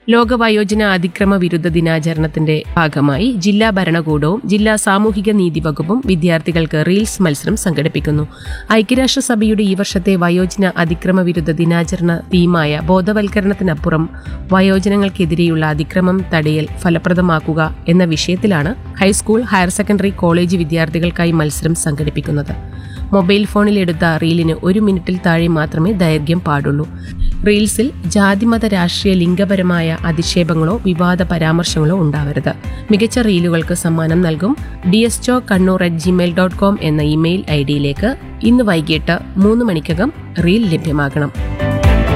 ലോക വയോജന അതിക്രമ വിരുദ്ധ ദിനാചരണത്തിന്റെ ഭാഗമായി ജില്ലാ ഭരണകൂടവും ജില്ലാ സാമൂഹിക നീതി വകുപ്പും വിദ്യാർത്ഥികൾക്ക് റീൽസ് മത്സരം സംഘടിപ്പിക്കുന്നു ഐക്യരാഷ്ട്രസഭയുടെ ഈ വർഷത്തെ വയോജന അതിക്രമ വിരുദ്ധ ദിനാചരണ തീമായ ബോധവൽക്കരണത്തിനപ്പുറം വയോജനങ്ങൾക്കെതിരെയുള്ള അതിക്രമം തടയൽ ഫലപ്രദമാക്കുക എന്ന വിഷയത്തിലാണ് ഹൈസ്കൂൾ ഹയർ സെക്കൻഡറി കോളേജ് വിദ്യാർത്ഥികൾക്കായി മത്സരം സംഘടിപ്പിക്കുന്നത് മൊബൈൽ ഫോണിൽ എടുത്ത റീലിന് ഒരു മിനിറ്റിൽ താഴെ മാത്രമേ ദൈർഘ്യം പാടുള്ളൂ റീൽസിൽ ജാതിമത രാഷ്ട്രീയ ലിംഗപരമായ അധിക്ഷേപങ്ങളോ വിവാദ പരാമർശങ്ങളോ ഉണ്ടാവരുത് മികച്ച റീലുകൾക്ക് സമ്മാനം നൽകും ഡി എസ് ചോ Kannur at Gmail dot com എന്ന ഇമെയിൽ ഐ ഡിയിലേക്ക് ഇന്ന് വൈകിട്ട് മൂന്ന് മണിക്കകം റീൽ ലഭ്യമാകണം